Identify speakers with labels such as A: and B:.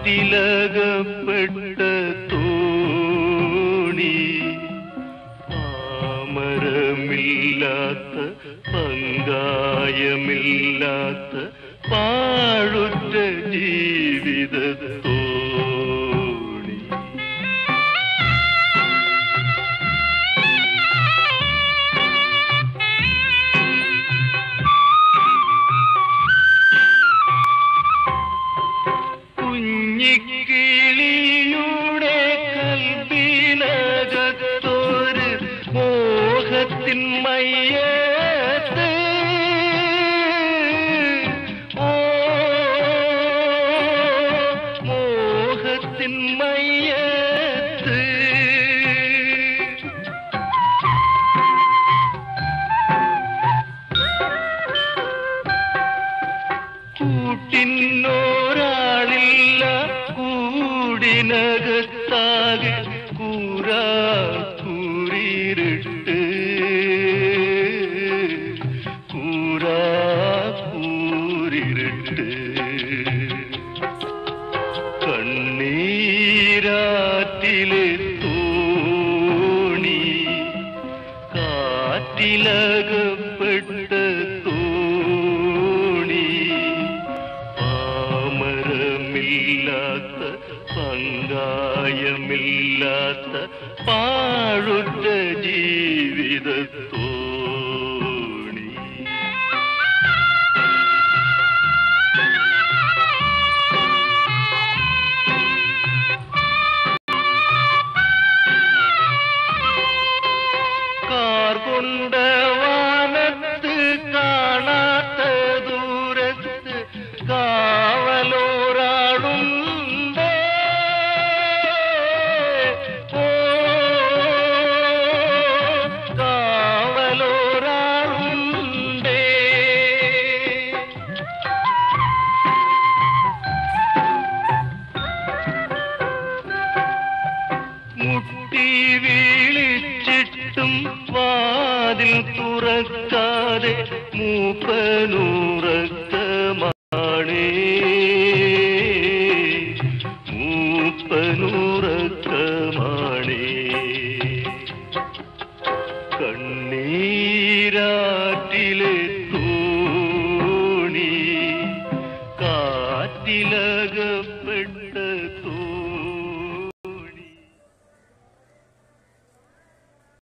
A: കാറ്റിലകപ്പെട്ട തോണി പാമരമില്ലാത്ത പങ്കായമില്ലാത്ത പാഴുറ്റ ജീവിത തോണി കുഞ്ഞിക്കിളിയുടെ കൽബിനകത്തൊരു മോഹത്തിൻ മയ്യത്ത് ഓ മോഹത്തിൻ മയ്യത്ത് കൂട്ടിനോരാളില്ല കൂടിനകത്താകെ കൂരാ കൂരിരുട്ട് കൂരാ കൂരിരുട്ട് കണ്ണീരാറ്റിലെ തോണി കാറ്റിലകപ്പെട്ട തോണി പാമരമില്ലാത്ത പങ്കായമില്ലാത്ത പാഴുറ്റ ജീവിത തോണി കാർ കൊണ്ട വാനത്ത് കാണാത്ത ദൂരത്ത് കാവലോരാളുണ്ട് ഓ കാവലോരാളുണ്ട് മുട്ടി വീളിച്ചിട്ടും വാതിൽ തുറക്കാതെ മൂപ്പനൂറക്കമാണേ മൂപ്പനൂറക്കമാണേ കണ്ണീരാറ്റിലെ തോണി കാറ്റിലകപ്പെട്ട